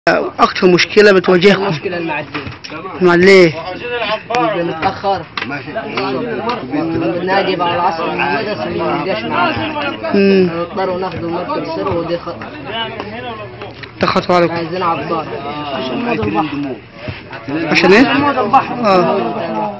اكتر مشكله بتواجهكم المشكلة المعدين مع ليه بنتأخر بننادي بعد العصر من المدرسة ما بيجيش معانا امم نضطر ناخذ المركب سر ودي خطر ده خطر عليكم عايزين عبار عشان ايه عمود البحر اه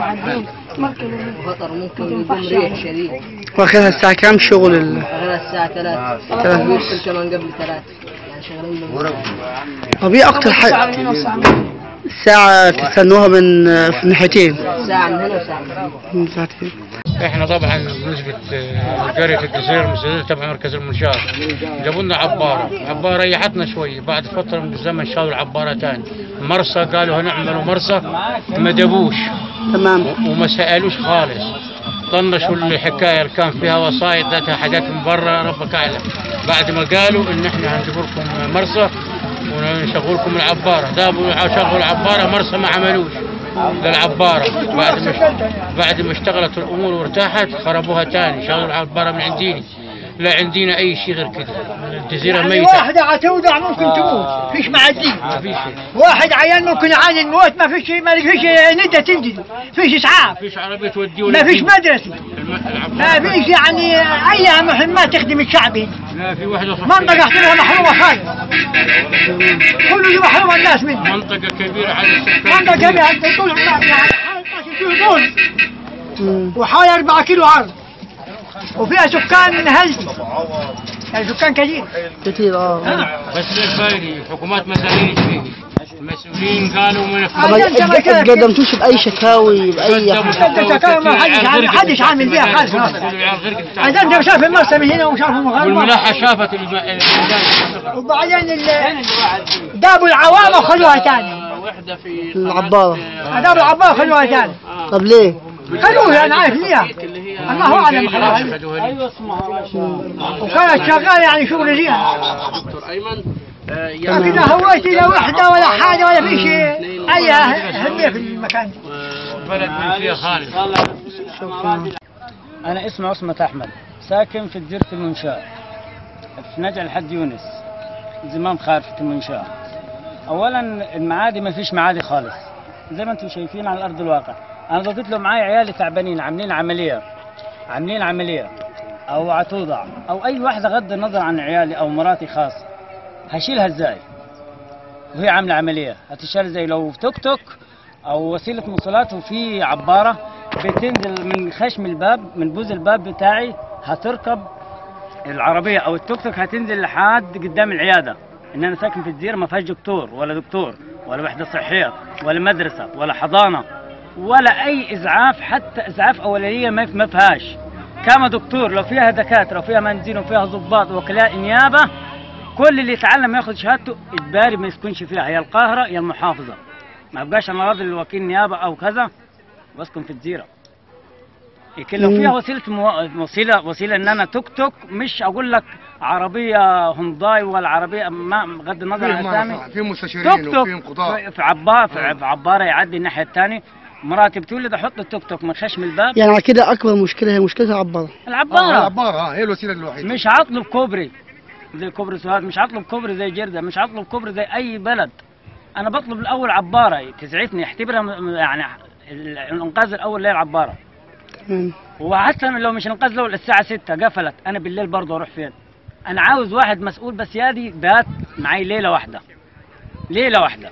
خطر ممكن يكون ريح شديد واخرها الساعه كام شغل ال... غير الساعة 3 ثلاثة. ويدخل كمان قبل 3 يعني شغالين من طب ايه اكتر حاجه الساعه تستنوها من في ناحيتين ساعة من هنا وساعة من هنا من ساعتين احنا طبعا بنسبة آه، قرية الجزيرة المستديرة تبع مركز المنشار جابوا لنا عبارة عبارة ريحتنا شوي بعد فترة من الزمن شالوا العبارة تاني مرسى قالوا هنعملوا مرسى ما دابوش تمام وما سألوش خالص طنشوا الحكاية اللي كان فيها وسايط ذاتها حاجات من برا ربك أعلم بعد ما قالوا إن إحنا هنجيب لكم مرسى ونشغل لكم العبارة دابوا شغلوا العبارة مرسى ما عملوش للعبارة بعد ما بعد ما اشتغلت الأمور وارتاحت خربوها تاني شغلوا العبارة من عنديني لا عندنا أي شيء غير كده الجزيرة يعني ميتة واحدة عتوضع ممكن تموت فيش معدين ما في شيء واحد عيان ممكن يعاني الموت ما فيش ما فيش ندى تنزل فيش اسعاف فيش عربية توديه ولا ما فيش تجيب. مدرسة الم- العبارة ما فيش يعني اي مهمات تخدم الشعب هنا لا في وحدة صحية. منطقة احنا محرومة خالص كله اللي محرومة الناس منه منطقة كبيرة على السكان منطقة كبيرة. كبيرة طول عمرها يعني حوالي 12 كيلو طول مم. وحوالي 4 كيلو عرض وفيها سكان هلسي يعني سكان كثير كتير اه بس الفايدة حكومات مسؤولين فيه المسؤولين قالوا من طب آه، أنت ما كده- اتقدمتوش باي شكاوي باي حاجه أنت شكاوى ما حدش عامل- حدش عامل بيها خالص. عشان انت شايف المرسى من هنا وشايف المغرب والملاحة شافت الم- الميدان وبعدين ال- جابوا العوام وخلوها تاني العباره جابوا العبار وخلوها تاني طب ليه خلوها انا عارف ليها الله اعلم خلوها ليه. وكانت شغاله يعني شغل زين لكن هويت لا وحده ولا حاجه ولا في شيء اي اهميه في المكان بلد من فيها خالص أنا اسمي عصمة أحمد ساكن في جزيرة المنشاة في نجع الحد يونس زمام خارفة المنشاة أولا المعادي ما فيش معادي خالص زي ما أنتم شايفين على أرض الواقع أنا ضغطت له معايا عيالي تعبانين عاملين عملية عاملين عملية أو عتوضع أو أي واحدة غض النظر عن عيالي أو مراتي خاصة هشيلها إزاي وهي عاملة عملية هتشال ازاي لو توك توك او وسيلة مواصلات وفي عبارة بتنزل من خشم الباب من بوز الباب بتاعي هتركب العربية او التوك توك هتنزل لحد قدام العيادة ان انا ساكن في الجزيرة ما فيهاش دكتور ولا دكتور ولا وحدة صحية ولا مدرسة ولا حضانة ولا اي اسعاف حتى اسعاف اوليه ما ما فيهاش كما دكتور لو فيها دكاترة وفيها مهندسين وفيها ضباط وكلاء نيابة كل اللي يتعلم ياخذ شهادته اجباري ما يسكنش فيها يا القاهره يا المحافظه ما بقاش انا راضي للوكيل نيابه او كذا بسكن في الجزيره لكن لو فيها وسيله مو... وسيله وسيله ان انا توك توك مش اقول لك عربيه هونداي ولا عربيه ما بغض النظر عن الاسامي في توك مستشارين توك وفي قضاء في- في عباره في في عباره يعدي الناحيه الثانيه مراتي بتولد احط التوك توك من خشم الباب يعني على كده اكبر مشكله هي مشكله العباره اه العباره العبارة اه هي الوسيلة الوحيدة مش هطلب كوبري زي كوبري سوهاج مش هطلب كوبري زي جردة مش هطلب كوبري زي اي بلد انا بطلب الاول عباره تسعفني اعتبرها م- يعني ال- الانقاذ الاول اللي هي العباره تمام وحتى لو مش انقاذ الاول الساعه 6 قفلت انا بالليل برضه اروح فين انا عاوز واحد مسؤول بس يادي بات معي ليله واحده ليله واحده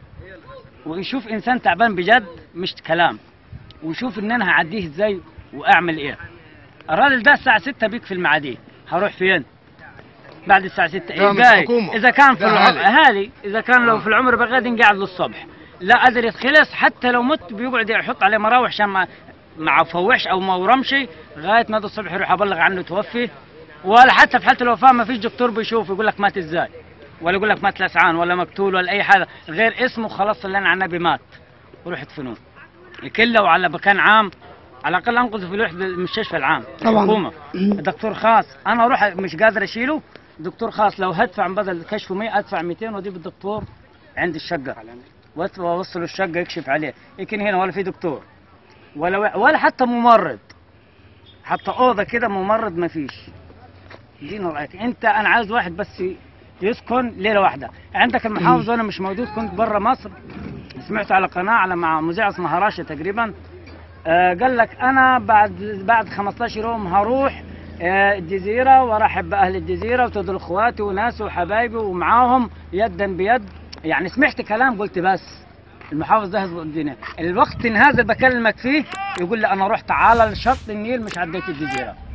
ويشوف انسان تعبان بجد مش كلام ويشوف ان انا هعديه ازاي واعمل ايه الراجل ده الساعه 6 بيقفل المعاديه هروح فين بعد الساعه 6 ده مش ازاي حكومة. اذا كان في ده العمر عالي. هذه اذا كان لو في العمر بغادي قاعد للصبح لا قادر يتخلص حتى لو مت بيقعد يحط عليه مراوح عشان ما ما فوحش او ما ورمش لغايه ما الصبح يروح ابلغ عنه توفي ولا حتى في حاله الوفاه ما فيش دكتور بيشوف يقول لك مات ازاي ولا يقول لك مات لسعان ولا مقتول ولا اي حاجه غير اسمه خلاص اللي على النبي مات وروح يدفنوه لكن لو على مكان عام على الاقل انقذه في الوحده المستشفى العام طبعاً. الحكومه دكتور خاص انا اروح مش قادر اشيله دكتور خاص لو هدفع بدل كشفه 100 ادفع 200 واجيب الدكتور عند الشقه وأت- واوصل الشقه يكشف عليه لكن هنا ولا في دكتور ولا ولا حتى ممرض حتى اوضه كده ممرض ما فيش دين رايك انت انا عاوز واحد بس يسكن ليله واحده عندك المحافظ وانا مش موجود كنت برا مصر سمعت على قناه على مع مذيع اسمها راشا تقريبا آه قال لك انا بعد بعد 15 يوم هروح آه الجزيره وارحب باهل الجزيره وتدل اخواتي وناسي وحبايبي ومعاهم يدا بيد يعني سمعت كلام قلت بس المحافظ ده هيظبط الدنيا الوقت هذا بكلمك فيه يقول لي انا رحت على شط النيل مش عديت الجزيره